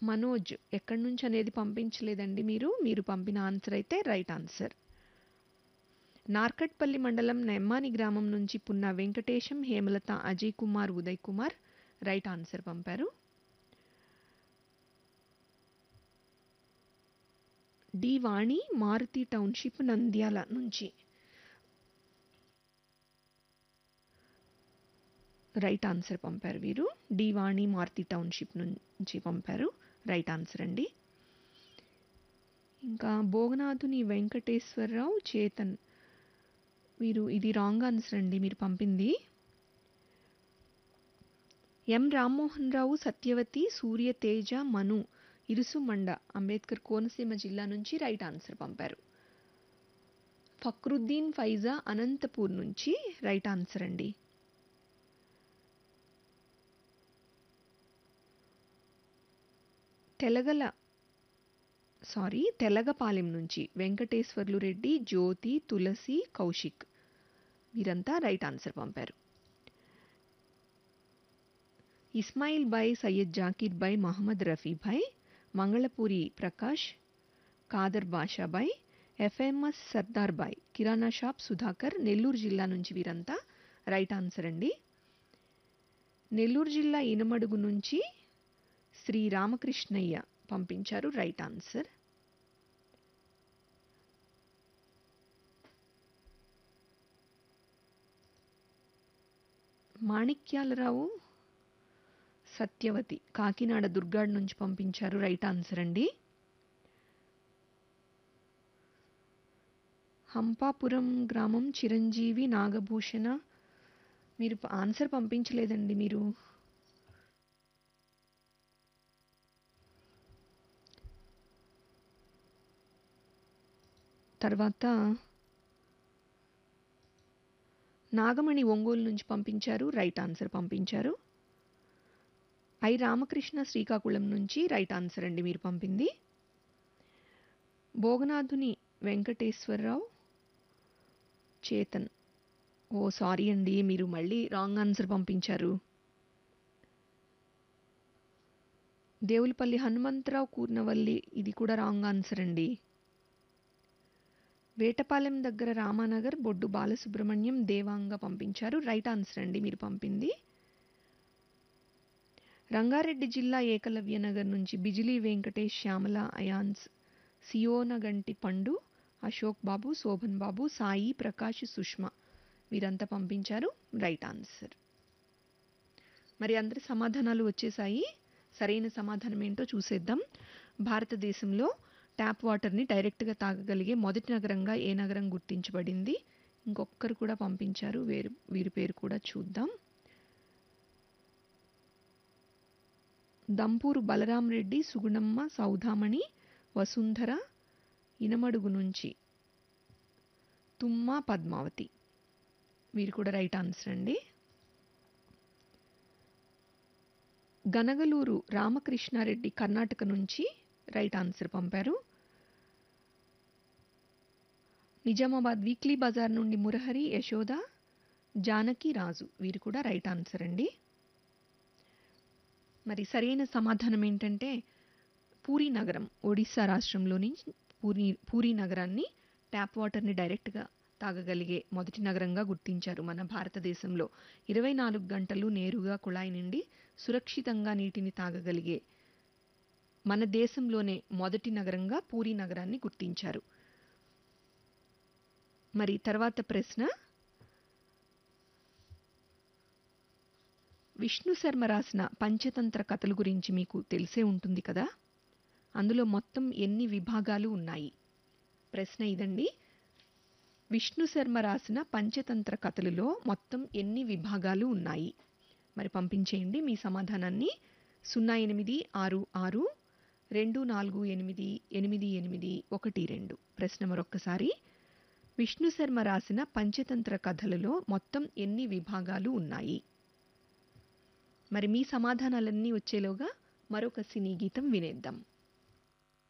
మనోజ్ ఎక్కడి నుంచి అనేది పంపించలేదండి మీరు మీరు పంపిన ఆన్సర్ అయితే రైట్ ఆన్సర్ నార్కట్పల్లి మండలం నెమ్మాని గ్రామం నుంచి పున్న వెంకటేశం హేమలత అజయ్ కుమార్ ఉదయ్ కుమార్ రైట్ ఆన్సర్ పంపారు డి వాణి మారుతి టౌన్షిప్ నంద్యాల నుంచి రైట్ ఆన్సర్ పంపారు వీరు డి వాణి మారుతి టౌన్షిప్ నుంచి పంపారు రైట్ ఆన్సర్ అండి ఇంకా భోగనాథుని వెంకటేశ్వరరావు చేతన్ మీరు ఇది రాంగ్ ఆన్సర్ అండి మీరు పంపింది ఎం రామ్మోహన్ రావు సత్యవతి సూర్య తేజ మను ఇరుసుమండ అంబేద్కర్ కోనసీమ జిల్లా నుంచి రైట్ ఆన్సర్ పంపారు ఫక్రుద్దీన్ ఫైజా అనంతపూర్ నుంచి రైట్ ఆన్సర్ అండి తెలగల సారీ తెలగపాలెం నుంచి వెంకటేశ్వర్లు రెడ్డి జ్యోతి తులసి కౌశిక్ వీరంతా రైట్ ఆన్సర్ పంపారు ఇస్మాయిల్ బాయ్ సయ్యద్ జాకీర్ బాయ్ మహమ్మద్ రఫీ భాయ్ మంగళపూరి ప్రకాష్ కాదర్ బాషాబాయ్ ఎఫ్ఎంఎస్ సర్దార్ బాయ్ కిరాణా షాప్ సుధాకర్ నెల్లూరు జిల్లా నుంచి వీరంతా రైట్ ఆన్సర్ అండి నెల్లూరు జిల్లా ఇనమడుగు నుంచి శ్రీ రామకృష్ణయ్య పంపించారు రైట్ ఆన్సర్ మాణిక్యాలరావు సత్యవతి కాకినాడ దుర్గాడ్ నుంచి పంపించారు రైట్ ఆన్సర్ అండి హంపాపురం గ్రామం చిరంజీవి నాగభూషణ మీరు ఆన్సర్ పంపించలేదండి మీరు తర్వాత నాగమణి ఒంగోలు నుంచి పంపించారు రైట్ ఆన్సర్ పంపించారు ఐ రామకృష్ణ శ్రీకాకుళం నుంచి రైట్ ఆన్సర్ అండి మీరు పంపింది భోగనాథుని వెంకటేశ్వరరావు చేతన్ ఓ సారీ అండి మీరు మళ్ళీ రాంగ్ ఆన్సర్ పంపించారు దేవులపల్లి హనుమంతరావు కూర్నవల్లి ఇది కూడా రాంగ్ ఆన్సర్ అండి వేటపాలెం దగ్గర రామానగర్ బొడ్డు బాలసుబ్రహ్మణ్యం దేవాంగ పంపించారు రైట్ ఆన్సర్ అండి మీరు పంపింది రంగారెడ్డి జిల్లా ఏకలవ్య నగర్ నుంచి బిజిలీ వెంకటేష్ శ్యామల అయాన్స్ సియోనగంటి పండు అశోక్ బాబు శోభన్ బాబు సాయి ప్రకాష్ సుష్మ వీరంతా పంపించారు రైట్ ఆన్సర్ మరి అందరి సమాధానాలు వచ్చేసాయి సరైన సమాధానం ఏంటో చూసేద్దాం భారతదేశంలో ట్యాప్ వాటర్ని డైరెక్ట్గా తాగగలిగే మొదటి నగరంగా ఏ నగరం గుర్తించబడింది ఇంకొకరు కూడా పంపించారు వేరు వీరి పేరు కూడా చూద్దాం దంపూరు బలరాం రెడ్డి సుగుణమ్మ సౌధామణి వసుంధర ఇనమడుగు నుంచి తుమ్మ పద్మావతి వీరు కూడా రైట్ ఆన్సర్ అండి గనగలూరు రామకృష్ణారెడ్డి కర్ణాటక నుంచి రైట్ ఆన్సర్ పంపారు నిజామాబాద్ వీక్లీ బజార్ నుండి మురహరి యశోద జానకి రాజు వీరు కూడా రైట్ ఆన్సర్ అండి మరి సరైన సమాధానం ఏంటంటే పూరీ నగరం ఒడిశా రాష్ట్రంలోని పూరి పూరీ నగరాన్ని ట్యాప్ వాటర్ని డైరెక్ట్గా తాగగలిగే మొదటి నగరంగా గుర్తించారు మన భారతదేశంలో ఇరవై నాలుగు గంటలు నేరుగా కుళాయి నుండి సురక్షితంగా నీటిని తాగగలిగే మన దేశంలోనే మొదటి నగరంగా పూరీ నగరాన్ని గుర్తించారు మరి తర్వాత ప్రశ్న విష్ణు శర్మ రాసిన పంచతంత్ర కథల గురించి మీకు తెలిసే ఉంటుంది కదా అందులో మొత్తం ఎన్ని విభాగాలు ఉన్నాయి ప్రశ్న ఇదండి విష్ణు శర్మ రాసిన పంచతంత్ర కథలలో మొత్తం ఎన్ని విభాగాలు ఉన్నాయి మరి పంపించేయండి మీ సమాధానాన్ని సున్నా ఎనిమిది ఆరు ఆరు రెండు నాలుగు ఎనిమిది ఎనిమిది ఎనిమిది ఒకటి రెండు ప్రశ్న మరొక్కసారి విష్ణు శర్మ రాసిన పంచతంత్ర కథలలో మొత్తం ఎన్ని విభాగాలు ఉన్నాయి మరి మీ సమాధానాలన్నీ వచ్చేలోగా మరొక సినీ గీతం వినేద్దాం